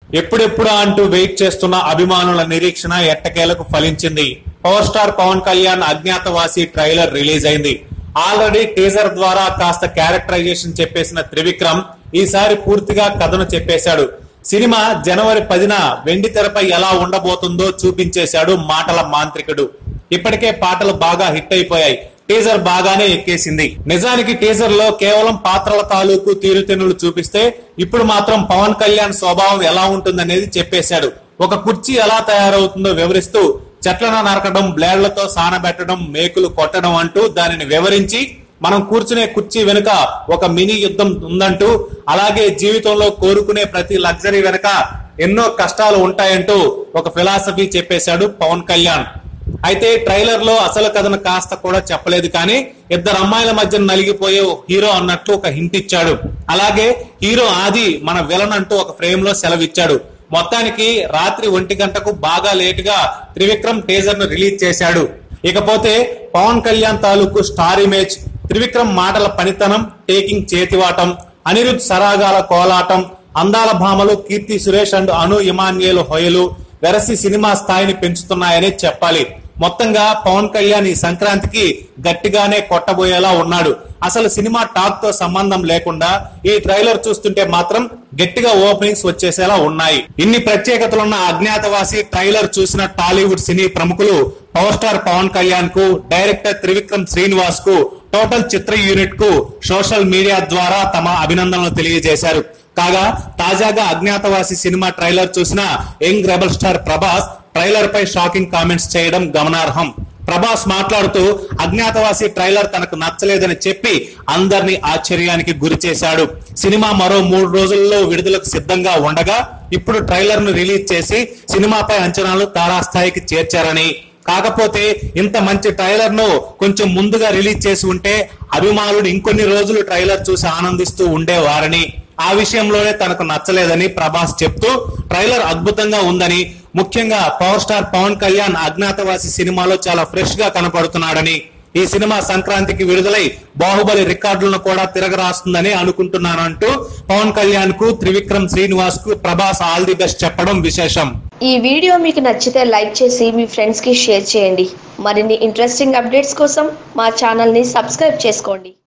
ఎప్పుడెప్పుడు అంటూ వెయిట్ చేస్తున్న అభిమానుల నిరీక్షణ ఎట్టకేలకు ఫలించింది power star Pawan Kalyan Agnyaathavaasi trailer release అయింది ఆల్రెడీ టీజర్ ద్వారా కాస్త క్యారెక్టరైజేషన్ చెప్పేసిన త్రివిక్రమ్ ఈసారి పూర్తిగా కథను చెప్పేశాడు సినిమా జనవరి పదిన వెండి తెరపై ఎలా ఉండబోతుందో చూపించేశాడు మాటల మాంత్రికుడు ఇప్పటికే పాటలు బాగా హిట్ అయిపోయాయి టీజర్ బాగానే ఎక్కేసింది నిజానికి టీజర్ లో కేవలం పాత్రల తాలూకు తీరుతెన్నులు చూపిస్తే ఇప్పుడు మాత్రం పవన్ కళ్యాణ్ స్వభావం ఎలా ఉంటుందనేది చెప్పేశాడు ఒక కుర్చీ ఎలా తయారవుతుందో వివరిస్తూ చెట్లను నరకడం బ్లేడ్లతో సానబెట్టడం మేకులు కొట్టడం అంటూ దానిని వివరించి మనం కూర్చునే కుర్చీ వెనుక ఒక మినీ యుద్ధం ఉందంటూ అలాగే జీవితంలో కోరుకునే ప్రతి లగ్జరీ వెనుక ఎన్నో కష్టాలు ఉంటాయంటూ ఒక ఫిలాసఫీ చెప్పేశాడు పవన్ కళ్యాణ్ అయితే ట్రైలర్ లో అసలు కథను కాస్త కూడా చెప్పలేదు కానీ ఇద్దరు అమ్మాయిల మధ్య నలిగిపోయే ఓ హీరో అన్నట్లు ఒక హింట్ ఇచ్చాడు అలాగే హీరో ఆది మన విలన్ అంటూ ఒక ఫ్రేమ్ లో సెలవిచ్చాడు మొత్తానికి రాత్రి ఒంటి గంటకు బాగా లేటుగా త్రివిక్రమ్ టీజర్ ను రిలీజ్ చేశాడు ఇకపోతే పవన్ కళ్యాణ్ తాలూకు స్టార్ ఇమేజ్ త్రివిక్రమ్ మాటల పనితనం టేకింగ్ చేతివాటం అనిరుద్ సరాగాల కోలాటం అందాల భామలు కీర్తి సురేష్ అండ్ అను ఇమాన్యుయల్ హొయలు వెరసి సినిమా స్థాయిని పెంచుతున్నాయని చెప్పాలి మొత్తంగా పవన్ కళ్యాణ్ ఈ సంక్రాంతికి గట్టిగానే కొట్టబోయేలా ఉన్నాడు అసలు సినిమా టాక్ తో సంబంధం లేకుండా ఈ ట్రైలర్ చూస్తుంటే మాత్రం గట్టిగా ఓపెనింగ్స్ వచ్చేసేలా ఉన్నాయి ఇన్ని ప్రత్యేకతలున్న అజ్ఞాతవాసి ట్రైలర్ చూసిన టాలీవుడ్ సినీ ప్రముఖులు పవర్ స్టార్ పవన్ కళ్యాణ్ కు డైరెక్టర్ త్రివిక్రమ్ శ్రీనివాస్ కు టోటల్ చిత్ర యూనిట్ కు సోషల్ మీడియా ద్వారా తమ అభినందనలు తెలియజేశారు కాగా తాజాగా అజ్ఞాతవాసి సినిమా ట్రైలర్ చూసిన young rebel star Prabhas trailer పై షాకింగ్ కామెంట్స్ చేయడం గమనార్హం ప్రభాస్ మాట్లాడుతూ అజ్ఞాతవాసి ట్రైలర్ తనకు నచ్చలేదని చెప్పి అందరినీ ఆశ్చర్యానికి గురి చేశాడు సినిమా మరో మూడు రోజుల్లో విడుదలకు సిద్ధంగా ఉండగా ఇప్పుడు ట్రైలర్ ను రిలీజ్ చేసి సినిమాపై అంచనాలు తారాస్థాయికి చేర్చారని కాకపోతే ఇంత మంచి ట్రైలర్ ను కొంచెం ముందుగా రిలీజ్ చేసి ఉంటే అభిమానులు ఇంకొన్ని రోజులు ట్రైలర్ చూసి ఆనందిస్తూ ఉండేవారని ఆ విషయంలోనే తనకు నచ్చలేదని ప్రభాస్ చెప్తూ ట్రైలర్ అద్భుతంగా ఉందని ముఖ్యంగా పవర్ స్టార్ పవన్ కళ్యాణ్ అజ్ఞాతవాసి సినిమాలో చాలా ఫ్రెష్ గా కనపడుతున్నాడని ఈ సినిమా సంక్రాంతికి విడుదలై బాహుబలి రికార్డులను కూడా తిరగరాస్తుందని అనుకుంటున్నానంటూ పవన్ కళ్యాణ్ కు త్రివిక్రమ్ శ్రీనివాస్ కు ప్రభాస్ ఆల్ ది బెస్ట్ చెప్పడం విశేషం ఈ వీడియో మీకు నచ్చితే లైక్ చేసి మీ ఫ్రెండ్స్కి షేర్ చేయండి మరిన్ని ఇంట్రెస్టింగ్ అప్డేట్స్ కోసం మా ఛానల్ని సబ్స్క్రైబ్ చేసుకోండి